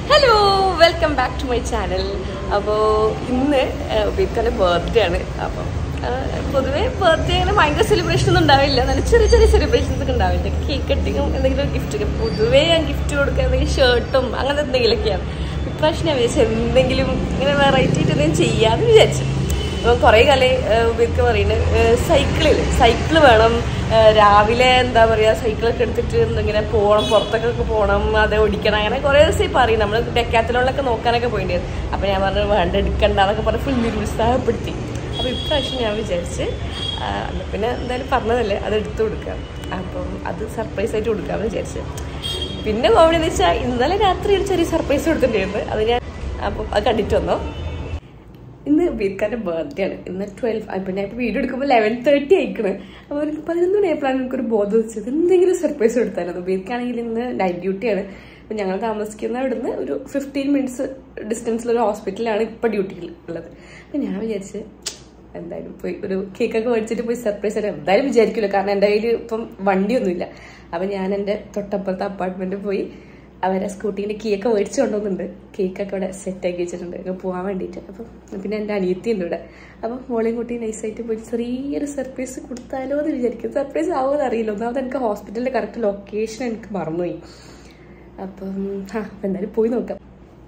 Hello welcome back to my channel അപ്പോൾ ഇന്ന് ബീക്കൻ്റെ birthday ആണ് അപ്പം പൊതുവേ ബർത്ത്ഡേ അങ്ങനെ ഭയങ്കര സെലിബ്രേഷൻ ഒന്നും ഉണ്ടാവില്ല നല്ല ചെറിയ ചെറിയ സെലിബ്രേഷൻസ് ഒക്കെ ഉണ്ടാവില്ല കേക്ക് കട്ടിങ്ങും എന്തെങ്കിലും ഗിഫ്റ്റ് ഒക്കെ പൊതുവേ ഞാൻ ഗിഫ്റ്റ് കൊടുക്കുക എന്തെങ്കിലും ഷർട്ടും അങ്ങനത്തെ എന്തെങ്കിലുമൊക്കെയാണ് ഇപ്രാവശ്യം ഞാൻ വിചാരിച്ചു എന്തെങ്കിലും ഇങ്ങനെ വെറൈറ്റി ആയിട്ട് എന്തെങ്കിലും ചെയ്യാമെന്ന് വിചാരിച്ചു അപ്പം കുറേ കാലം ഉപയോഗിക്കുക പറയുന്നത് സൈക്കിളിൽ സൈക്കിൾ വേണം ആ, രാവിലെ എന്താ പറയുക സൈക്കിളൊക്കെ എടുത്തിട്ട് ഇങ്ങനെ പോകണം പുറത്തൊക്കെ പോകണം അത് ഓടിക്കണം അങ്ങനെ കുറേ ദിവസം പറയും നമ്മൾ ഡെക്കാത്തിലോളൊക്കെ നോക്കാനൊക്കെ പോയിട്ടുണ്ട് അപ്പം ഞാൻ പറഞ്ഞു വേണ്ട എടുക്കണ്ട എന്നൊക്കെ പറഞ്ഞ് ഫുൾ നിരുത്സാഹപ്പെടുത്തി അപ്പോൾ ഇപ്രാവശ്യം ഞാൻ വിചാരിച്ച് ആ, എന്നാ പിന്നെ എന്തായാലും പറഞ്ഞതല്ലേ അത് എടുത്തു കൊടുക്കാം അപ്പം അത് സർപ്രൈസ് ആയിട്ട് കൊടുക്കാമെന്ന് വിചാരിച്ചു പിന്നെ കോമഡി എന്ന് വെച്ചാൽ ഇന്നലെ രാത്രി ഒരു ചെറിയ സർപ്രൈസ് കൊടുത്തിട്ടുണ്ടായിരുന്നു അത് ഞാൻ അപ്പം അത് കണ്ടിട്ട് വന്നോ ഇന്ന് ബീർക്കാരുടെ ബർത്ത്ഡേ ആണ് ഇന്ന് ട്വൽവ് അപ്പം ഞാൻ ഇപ്പോൾ വീഡിയോ എടുക്കുമ്പോൾ ലെവൻ തേർട്ടി ആയിക്കണ് അപ്പോൾ എനിക്ക് പതിനൊന്ന് മണിയായപ്പോഴാണ് എനിക്കൊരു ബോധം വെച്ചത് എന്തെങ്കിലും സർപ്രൈസ് കൊടുത്തായിരുന്നു ബീർക്കാണെങ്കിൽ ഇന്ന് നൈറ്റ് ഡ്യൂട്ടിയാണ് അപ്പം ഞങ്ങൾ താമസിക്കുന്ന ഇവിടുന്ന് ഒരു ഫിഫ്റ്റീൻ മിനിറ്റ്സ് ഡിസ്റ്റൻസിലൊരു ഹോസ്പിറ്റലാണ് ഇപ്പോൾ ഡ്യൂട്ടിയിൽ ഉള്ളത് അപ്പം ഞാൻ വിചാരിച്ച് എന്തായാലും പോയി ഒരു കേക്കൊക്കെ മേടിച്ചിട്ട് പോയി സർപ്രൈസ് ആയിട്ട് എന്തായാലും വിചാരിക്കില്ല കാരണം എൻ്റെ കയ്യിൽ ഇപ്പം വണ്ടിയൊന്നുമില്ല അപ്പം ഞാൻ എൻ്റെ തൊട്ടപ്പുറത്തെ അപ്പാർട്ട്മെൻറ്റിൽ പോയി അവരെ സ്കൂട്ടീൻ്റെ കീയൊക്കെ മേടിച്ചു കൊണ്ടുവന്നുണ്ട് കേക്കൊക്കെ ഇവിടെ സെറ്റാക്കി വെച്ചിട്ടുണ്ട് അങ്ങ് പോകാൻ വേണ്ടിയിട്ട് അപ്പം പിന്നെ എൻ്റെ അനിയത്തി ഉണ്ട് ഇവിടെ അപ്പം മോളെയും കുട്ടി നൈസായിട്ട് പോയി ചെറിയൊരു സർപ്രൈസ് കൊടുത്താലോ എന്ന് വിചാരിക്കും സർപ്രൈസ് ആവുമെന്ന് അറിയില്ല ഒന്നാമത് എനിക്ക് ഹോസ്പിറ്റലിൻ്റെ കറക്റ്റ് ലൊക്കേഷൻ എനിക്ക് മറന്നുപോയി അപ്പം ആ അപ്പം എന്തായാലും പോയി നോക്കാം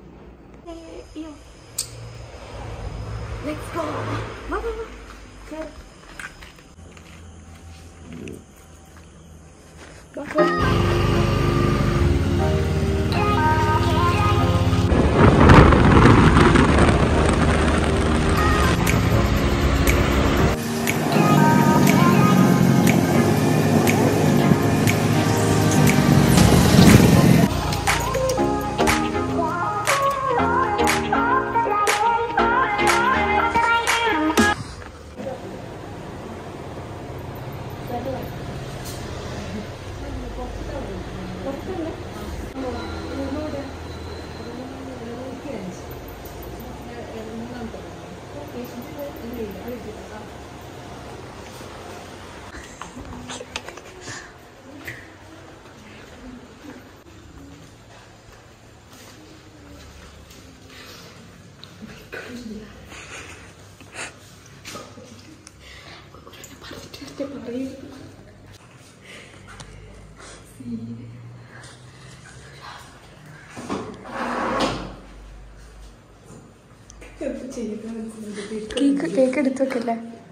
കേക്ക് കേക്ക് എടുത്തു വെക്കല്ലേ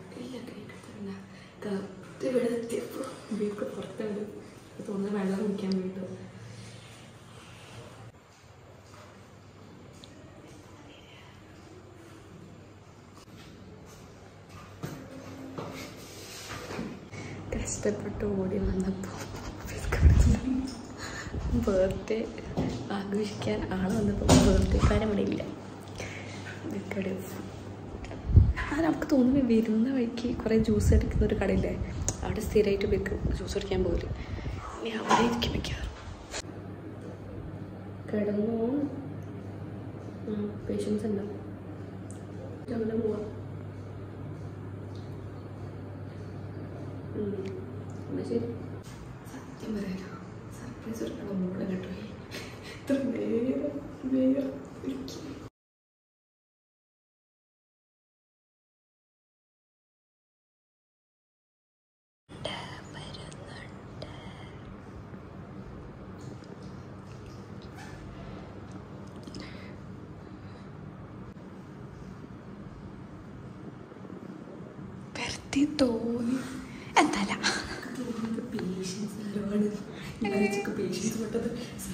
ഇവിടെ എത്തിയപ്പോൾ വീട്ടിൽ പുറത്താണ് തോന്നുന്നത് വെള്ളം കുടിക്കാൻ വേണ്ടി കഷ്ടപ്പെട്ട് ഓടി വന്നപ്പോൾ ബർത്ത്ഡേ ആഘോഷിക്കാൻ ആൾ വന്നപ്പോൾ ബർത്ത്ഡേക്കാരൻ ഇവിടെ ഇല്ല ഇതൊക്കെ അത് നമുക്ക് തോന്നുന്നു വരുന്ന വഴിക്ക് കുറേ ജ്യൂസ് അടിക്കുന്ന ഒരു കടയില്ലേ അവിടെ സ്ഥിരമായിട്ട് വെക്ക് ജ്യൂസ് അടിക്കാൻ പോകില്ല ഇനി അവിടെ ഇരിക്കും മിക്കവാറും കിടന്നു പേഷ്യൻസ് ഉണ്ടോ അങ്ങനെ പോവാം ഉം. എന്നാ ശരി സത്യം പറയാലോ സർപ്രൈസ് കൊടുക്കണം മോളെ കേട്ടോ ഇത്ര നേരം നേരം ഇരിക്കും വെറുതെ തോന്നി എന്തല്ല പേഷ്യൻസ് ആരോട് ഞാൻ പേഷ്യൻസ് പെട്ടത്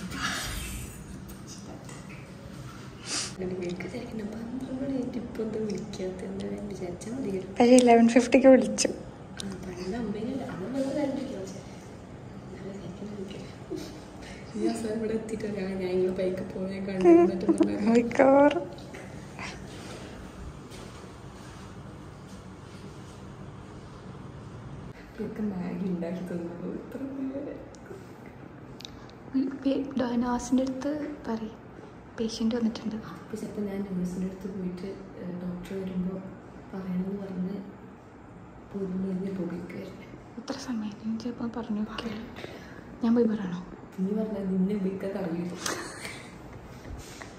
വിളിക്കാതിരിക്കണം പന്ത്രണ്ട് മണിയായിട്ട് ഇപ്പം എന്താ വിളിക്കാത്ത എന്താ വിചാരിച്ചാൽ മതിയല്ലോ പക്ഷേ ഇലവൻ ഫിഫ്റ്റിക്ക് വിളിച്ചു ആ, പണ്ട് അമ്മേനെ അമ്മ വന്ന് കണ്ടിരിക്കാം പക്ഷേ എന്നാലും വിചാരിക്കണം വിളിക്കാം. ഈ അവസാനം ഇവിടെ എത്തിയിട്ട് ഞാൻ ഞാൻ ഇങ്ങനെ ബൈക്ക് പോയാൽ കണ്ടിരുന്നിട്ടുണ്ടായിരുന്നു മിക്കവാറും ഇതൊക്കെ മാഗി ഉണ്ടാക്കി തന്നു ഇത്ര നേരം ഡോനാസിൻ്റെ അടുത്ത് പറയും പേഷ്യൻ്റ് വന്നിട്ടുണ്ട് അപ്പോൾ ചിലപ്പോൾ ഞാൻ നേഴ്സിൻ്റെ അടുത്ത് പോയിട്ട് ഡോക്ടർ വരുമ്പോൾ പറയണമെന്ന് പറഞ്ഞ് പൊരുന്ന് പോയിക്കായിരുന്നു എത്ര സമയം ഞാൻ ചിലപ്പോൾ പറഞ്ഞു ഞാൻ പോയി പറയണോ നീ പറഞ്ഞാൽ നിന്നെ വിളിക്കാൻ അറിയില്ല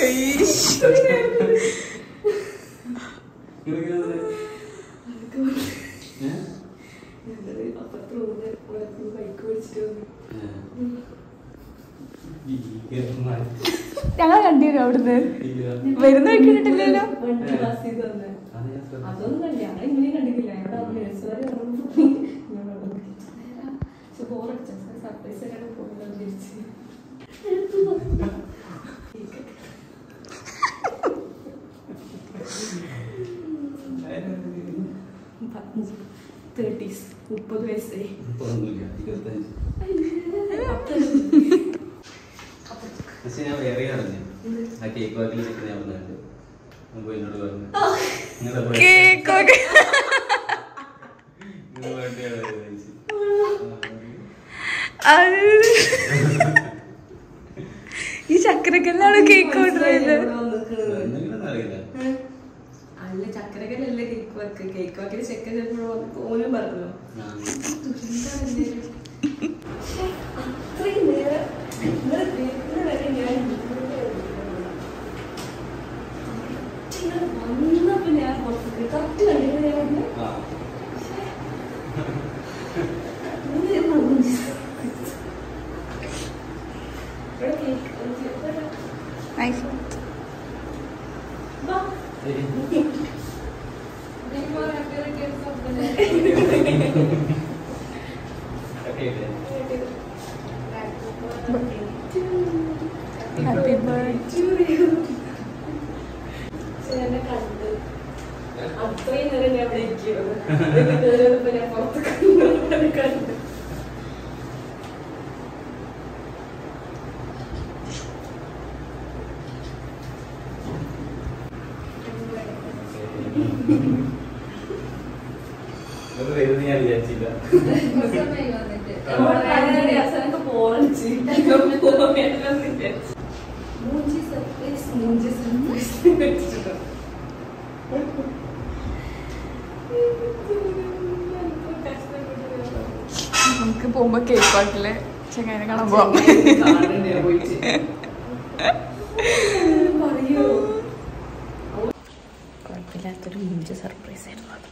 ഞങ്ങൾ കണ്ടിരുന്നു അവിടുന്ന് വരുന്ന വെക്കിട്ടില്ലല്ലോ അതൊന്നും കണ്ടില്ല ഞങ്ങൾ ഇങ്ങനെ കണ്ടിട്ടില്ല ഞങ്ങളുടെ നേഴ്സുകാർ ബോറടിച്ച സർപ്രൈസ് ആയിട്ട് പോകുന്നത് വിചാരിച്ച് തേർട്ടീസ് മുപ്പത് വയസ്സായി പക്ഷെ ഞാൻ വേറെ അറിഞ്ഞു ആ കേക്ക് വാക്കിൽ നിൽക്കുന്ന ഞാൻ വന്നിട്ട് മുമ്പ് എന്നോട് പറഞ്ഞു നിങ്ങളുടെ birthday- കേക്കൊക്കെ നിങ്ങളുടെ birthday ആണ് ചോദിച്ചു. അത് ഈ ചക്കരക്കല്ലാണോ കേക്ക് ഓർഡർ ചെയ്തത് എന്തെങ്കിലും അറിയില്ല അല്ല ചക്കരക്കല്ലേ കേക്ക് വർക്ക് കേക്ക് വാക്കിന് ചെക്കൻ ചിലപ്പോൾ ഓനും പറഞ്ഞു ആ. അത്രയും നേരം ഇന്നലെ വീട്ടിൽ വരെ ഞാൻ വന്നപ്പോ ഞാൻ പുറത്തേക്ക് കറക്റ്റ് കണ്ടിട്ട് ഞാൻ വന്നു. ആ. ഇന്ന് ഞാൻ വന്നു. ഇവിടെ കേക്ക് നൈസ് വാ. ശരി. Okay, okay. ഹാപ്പി ബർത്ത്ഡേ എന്നെ കണ്ട് അത്രയും നേരം ഞാൻ അവിടെ ഇരിക്കുന്നത് കേറിയപ്പോ ഞാൻ പുറത്ത് കണ്ടു കണ്ടു ഇത് വരുമെന്ന് ഞാൻ വിചാരിച്ചില്ല നമുക്ക് പോകുമ്പോ കേക്ക് പാട്ടില് ചെങ്ങനെ കാണാൻ പോവാം കുഴപ്പമില്ലാത്തൊരു മുഞ്ച് സർപ്രൈസ് ആയിരുന്നു അത്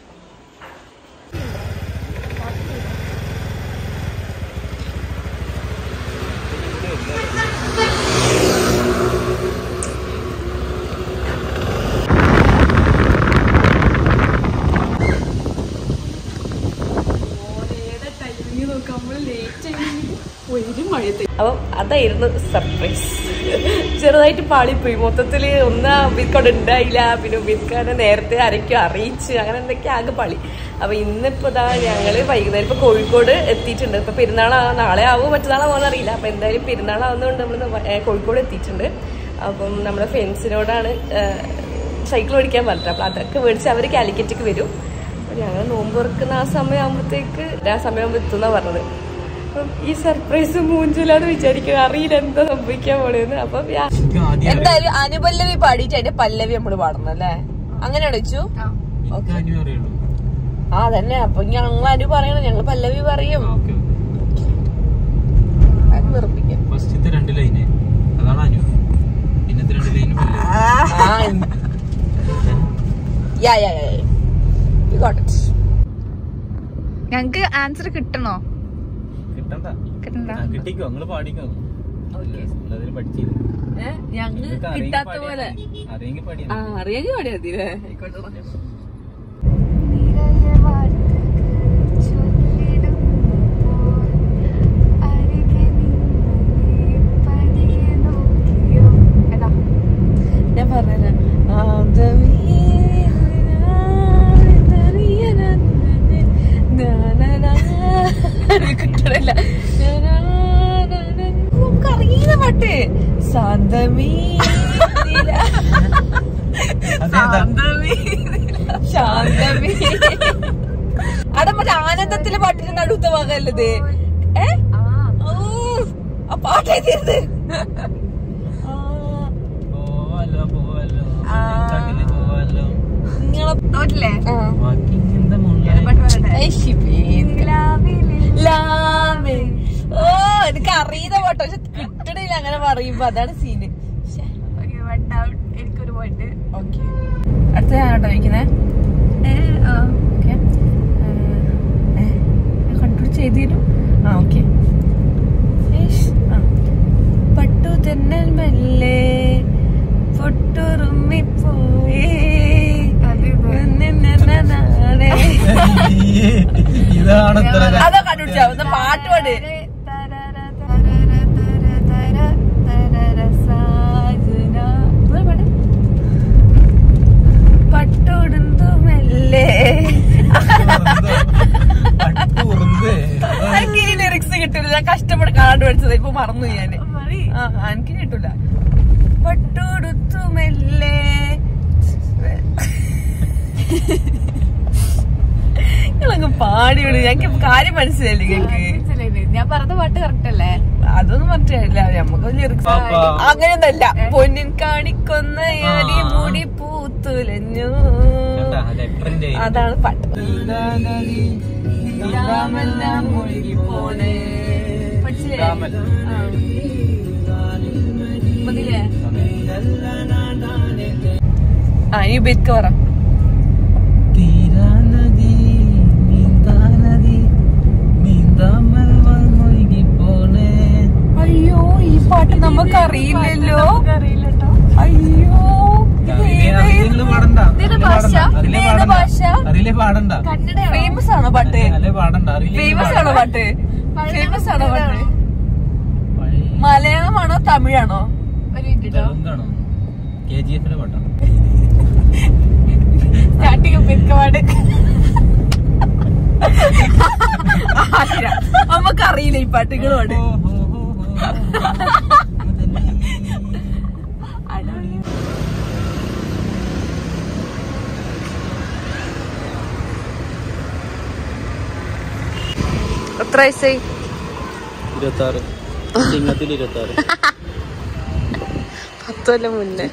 അപ്പം അതായിരുന്നു സർപ്രൈസ് ചെറുതായിട്ട് പാളിപ്പോയി മൊത്തത്തിൽ ഒന്ന് ഉബിത്കൊണ്ട് ഉണ്ടായില്ല പിന്നെ ഉബിത്ഖാനെ നേരത്തെ ആരൊക്കെയോ അറിയിച്ച് അങ്ങനെ എന്തൊക്കെ ആകെ പാളി അപ്പൊ ഇന്നിപ്പോ ഇതാ ഞങ്ങള് വൈകുന്നേരം ഇപ്പൊ കോഴിക്കോട് എത്തിയിട്ടുണ്ട് ഇപ്പൊ പെരുന്നാളാ നാളെ ആവോ മറ്റന്നാളാവോ അറിയില്ല അപ്പൊ എന്തായാലും പെരുന്നാളാവുന്നതുകൊണ്ട് നമ്മൾ കോഴിക്കോട് എത്തിയിട്ടുണ്ട് അപ്പം നമ്മുടെ ഫ്രണ്ട്സിനോടാണ് സൈക്കിൾ ഓടിക്കാൻ പറഞ്ഞത് അപ്പൊ അതൊക്കെ മേടിച്ച് അവർ കാലിക്കറ്റിക്ക് വരും അപ്പൊ ഞങ്ങൾ നോമ്പ് തുറക്കുന്ന ആ സമയമാകുമ്പോഴത്തേക്ക് ആ സമയമാകുമ്പോൾ എത്തുന്ന പറഞ്ഞത് അപ്പം ഈ സർപ്രൈസ് മൂഞ്ചില്ലാന്ന് വിചാരിക്കുക അറിയില്ല എന്താ സംഭവിക്കാൻ പോണെന്ന് അപ്പം ഞാൻ- എന്തായാലും അനുപല്ലവി പാടിയിട്ട് അതിന്റെ പല്ലവി നമ്മള് പാടണം അല്ലേ അങ്ങനെയാണ് വെച്ചു ആ തന്നെ അപ്പൊ ഞങ്ങൾ അനു പറയണം ഞങ്ങൾ പല്ലവി പറയും അനു വെറുപ്പിക്കാം ഫസ്റ്റത്തെ രണ്ട് ലൈന് അതാണ് അനു പിന്നത്തെ രണ്ട് ലൈന് ആ, yeah, yeah, yeah. You got it. ഞങ്ങക്ക് ആൻസർ കിട്ടണോ കിട്ടണ്ട കിട്ടണ്ട ആ, കിട്ടിക്കോ നിങ്ങള് പാടിക്കോ അതിൽ പഠിച്ചില്ല ഏ, ഞങ്ങ നിങ്ങൾക്ക് അറിയെങ്കിൽ കിട്ടാത്ത പാടിയാ പോലെ മതി. അറിയെങ്കിൽ പാടിയാ ആ മതി. അറിയാൻ പാടിയാ മതി അല്ലേ ആയിക്കോട്ടെ ഞാൻ പറഞ്ഞ കിട്ടണില്ല നമുക്ക് അറിയുന്ന പാട്ട് സാന്തമീ ശാന്തമീ ശാന്തമീ അവിടെ മറ്റേ ആനന്ദത്തിലെ പാട്ടിന്റെ നടുത്ത ഭാഗമല്ലത് ഏ ഓ, ആ പാട്ട് എഴുതിയത് പോവാലോ പോവാലോ ആ. കാട്ടില് പോവാലോ നിങ്ങളെ തോറ്റില്ലേ Walking in the moonlight. പാട്ട് പറയട്ടെ ഐ, ഷിബി. ലാമേ. ഓ എനിക്ക് അറിയുന്ന പാട്ടോ പക്ഷെ കിട്ടണില്ല അങ്ങനെ പറയുമ്പോ അതാണ് സീന് വൺ ഡൗൺ പോയിട്ട് ഓക്കെ അടുത്ത ഞാനോട്ടോ ചോദിക്കുന്നേ ഓക്കെ കണ്ടുപിടിച്ച് എഴുതിയിട്ടു ആ ഓക്കെ പട്ടു തെന്നൽ മെല്ലെ പൊട്ടുറുമ്മിപ്പോയേ അത് ഇത്. നന്നനനനാനേ. ഇതാണ് ഇത്ര അതാ കണ്ടുപിടിച്ച ഒന്ന് പാട്ട് പാട് പട്ടുടുന്തു മെല്ലെ എനിക്ക് ഈ ലിറിക്സ് കിട്ടില്ല ഞാൻ കഷ്ടപ്പെട്ട് കാണാണ്ട് പഠിച്ചത് ഇപ്പൊ മറന്നു ഞാന് ആ എനിക്ക് കിട്ടൂല പട്ടുടുത്തു മെല്ലെ നിങ്ങളങ്ങ് പാടിയോട് ഞങ്ങൾക്ക് കാര്യം മനസ്സിലായില്ലേ ഞങ്ങക്ക് ഞാൻ പറഞ്ഞ പാട്ട് കറക്റ്റ് അല്ലേ അതൊന്നും പറഞ്ഞില്ല നമുക്ക് ലിറിക്സ് പാപ്പാ. അങ്ങനെയൊന്നല്ല പൊന്നിൻ കാണിക്കൊന്ന യാരി മുടി പൂത്തുലഞ്ഞു ലെറ്ററിന്റെ അതാണ് പാട്ട് രാമെല്ലാം മുഴുകിപ്പോണേ. പഠിച്ചില്ലേ? രാമൻ. ആ. മതിയില്ലേ? ആ ഈ ബിറ്റ് പറ തീരാനദി നീന്താനദി നീന്താമൽ മുഴുകിപ്പോണേ അയ്യോ ഈ പാട്ട് നമുക്ക് അറിയില്ലല്ലോ അറിയില്ലട്ടോ അയ്യോ അറിയില്ലേ പാടണ്ട ഇതേത് ഭാഷ? അറിയില്ലേ ഇതേത് പാടണ്ട ഭാഷ? അറിയില്ലേ പാടണ്ട കന്നഡയാണോ? ഫേമസ് ആണോ പാട്ട് അല്ലേ പാടണ്ട അറിയില്ലേ ഫേമസ് ആണോ പാട്ട് പഴയ ഫേമസ് ആണോ പാട്ട് പാട്ടാണോ? മലയാളമാണോ തമിഴാണോ ഒരു മിനിറ്റ് ട്ടോ. തെലുങ്കാണോ കെ ജി എഫിലെ പാട്ടാ സ്റ്റാർട്ടിങ് പെരുക്കപാട് നമുക്കറിയില്ല ഈ പാട്ടുകൾ പാട് എത്ര വയസ്സായി ഇരുപത്തി ആറ് ചിങ്ങത്തിൽ ഇരുപത്തി ആറ് പത്ത് കൊല്ലം മുന്നേ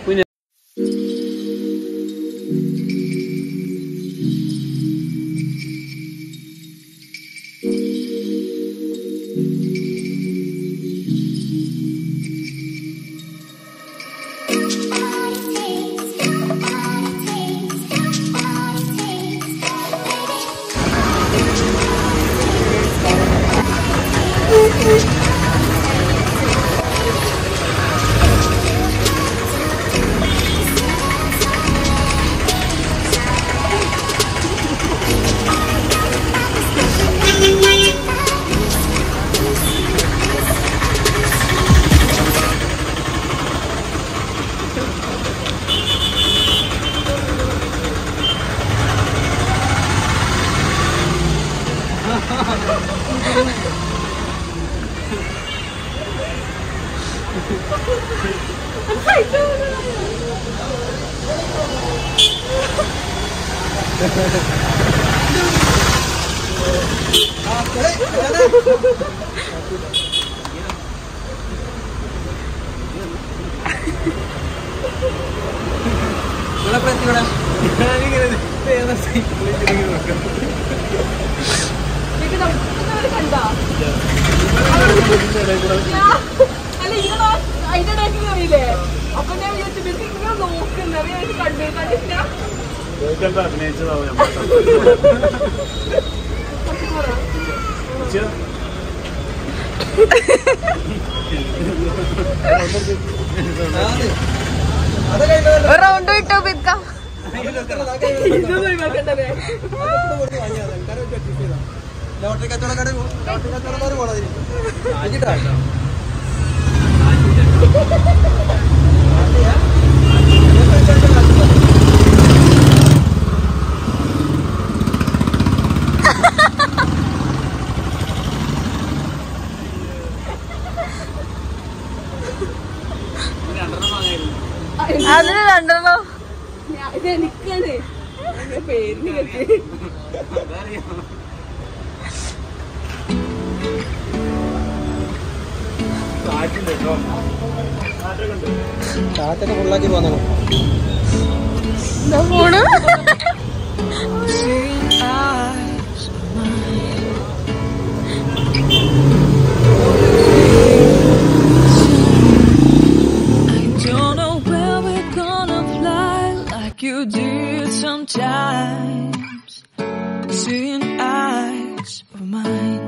അല്ല ഇങ്ങനെ അതിന്റെ ഇടയ്ക്ക് അറിയില്ലേ അപ്പൊ ഞാൻ വിചാരിച്ചു ഇങ്ങനെ നോക്കുന്ന കണ്ടു കണ്ടില്ല ഒരു റൗണ്ട് വിട്ടോ പെരുക്കാം ഇതൊന്നും ഒഴിവാക്കണ്ടേ ലോട്ടറി കച്ചവടക്കാരെ ലോട്ടറി കച്ചവടക്കാർ പോണതിന് അതിന് രണ്ടെണ്ണോ ഇത് എനിക്കാണ് പേരിന് കേട്ട് കാറ്റൊക്കെ ഫുള്ളാക്കി പോന്നു phone Don't know where we're gonna fly. you did sometimes. Seeing eyes of mine.